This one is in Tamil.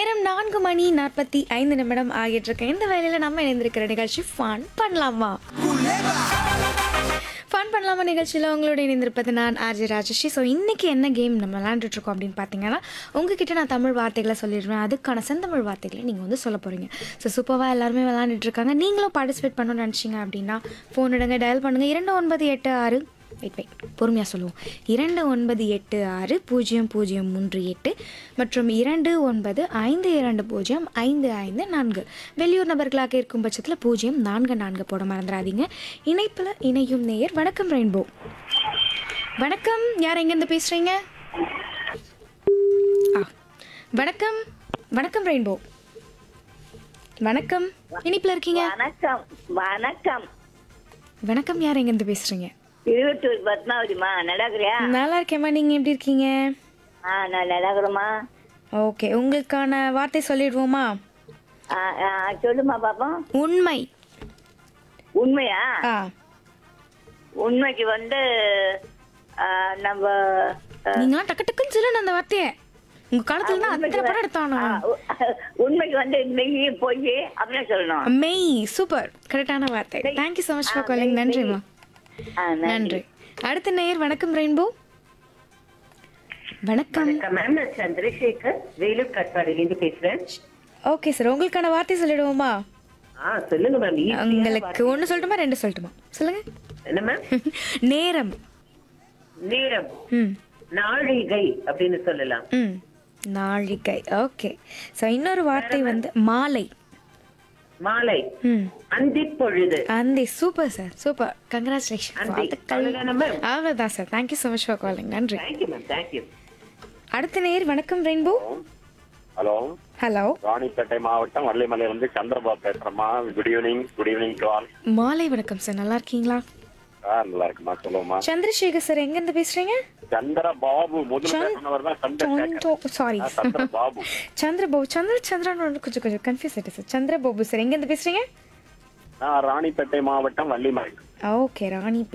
நேரம் நான்கு மணி நாற்பத்தி ஐந்து நிமிடம் ஆகிட்டு இருக்கு இந்த வேலையில நம்ம இணைந்திருக்கிற நிகழ்ச்சி ஃபன் பண்ணலாமா ஃபன் பண்ணலாமா நிகழ்ச்சியில் உங்களோட இணைந்திருப்பது நான் ஆர்ஜி ராஜஸ்ரீ ஸோ இன்னைக்கு என்ன கேம் நம்ம விளையாண்டுட்டு இருக்கோம் அப்படின்னு பார்த்தீங்கன்னா உங்ககிட்ட நான் தமிழ் வார்த்தைகளை சொல்லிடுவேன் அதுக்கான செந்தமிழ் வார்த்தைகளை நீங்கள் வந்து சொல்ல போகிறீங்க ஸோ சூப்பராக எல்லாருமே விளையாண்டுட்டு இருக்காங்க நீங்களும் பார்ட்டிசிபேட் பண்ணணும்னு நினச்சிங்க அப்படின்னா ஃபோன் எடுங்க டயல் பண்ணுங்கள் இரண்டு ஒன்பது எட்டு ஆறு வெயிட் வெயிட் பொறுமையாக சொல்லுவோம் இரண்டு ஒன்பது எட்டு ஆறு பூஜ்ஜியம் பூஜ்ஜியம் மூன்று எட்டு மற்றும் இரண்டு ஒன்பது ஐந்து இரண்டு பூஜ்ஜியம் ஐந்து ஐந்து நான்கு வெளியூர் நபர்களாக இருக்கும் பட்சத்தில் பூஜ்ஜியம் நான்கு நான்கு போட மறந்துடாதீங்க இணைப்பில் இணையும் நேயர் வணக்கம் ரெயின்போ வணக்கம் யார் எங்கேருந்து பேசுகிறீங்க ஆ வணக்கம் வணக்கம் ரெயின்போ வணக்கம் இனிப்பில் இருக்கீங்க வணக்கம் வணக்கம் வணக்கம் யார் எங்கேருந்து பேசுகிறீங்க இருபத்தூர் பத்மாவதிமா நடக்குறியா நல்லா இருக்கேம்மா நீங்கள் எப்படி இருக்கீங்க ஆ நான் நடக்குறேம்மா ஓகே உங்களுக்கான வார்த்தை சொல்லிடுவோமா ஆ, ஆ, சொல்லுமா பாப்போம் உண்மை உண்மையா ஆ உண்மைக்கு வந்து ஆ, நம்ம ஆ, நீங்களாம் டக்கு டக்குன்னு சொல்லணும் அந்த வார்த்தையை உங்க காலத்துல தான் அத்தனை படம் எடுத்தானோ ஆ, உ- உண்மைக்கு வந்து மெய் பொய் அப்படின்னு சொல்லணும் மெய் சூப்பர் கரெக்டான வார்த்தை thank you so much for calling நன்றிம்மா ஆ, நன்றி. நன்றி அடுத்த நேயர் வணக்கம் ரெயின்போ வணக்கம் வணக்கம் மேம் நான் சந்திரசேகர் வேலூர் கட்பாடிலேருந்து பேசுறேன் ஓகே சார் உங்களுக்கான வார்த்தை சொல்லிடுவோமா ஆ சொல்லுங்க மேம் உங்களுக்கு ஒன்று சொல்லட்டுமா ரெண்டு சொல்லட்டுமா சொல்லுங்க என்ன மேம் நேரம் நேரம் ம் நாழிகை அப்படின்னு சொல்லலாம் ம் நாழிகை ஓகே ஸோ இன்னொரு வார்த்தை வந்து மாலை மாலை ம் அந்திப் பொழுது அந்தி சூப்பர் சார் சூப்பர் கங்க்ராச்சுலேஷன் அந்தி. வாழ்த்துக்கள் அவ்வளவுதானா ma'am? அவ்வளோதான் sir thank you so much for calling நன்றி தேங்க்யூ மேம் தேங்க்யூ அடுத்த நேர் வணக்கம் ரெயின்போ ஹலோ ஹலோ ராணிப்பேட்டை மாவட்டம் வள்ளிமலையிலிருந்து சந்திரபாபு பேசுறேம்மா good evening good evening to all மாலை வணக்கம் சார் நல்லா இருக்கீங்களா ஆ நல்லா இருக்குமா சொல்லுவோமா சந்திரசேகர் சார் எங்கேருந்து பேசுறீங்க சந்திரபாபு முதல்ல பேசினவர் தான் சந்திரசேகர் சாரி ஆ, சந்திரபாபு சந்திரபாபு சந்திர சந்திரன் கொஞ்சம் கொஞ்சம் கன்ஃபியூஸ் ஆயிட்டு சார் சந்திரபாபு சார் எங்கேருந்து பேசுறீங்க நான் ராணிப்பேட்டை மாவட்டம் வள்ளிமலை ஓகே ராணி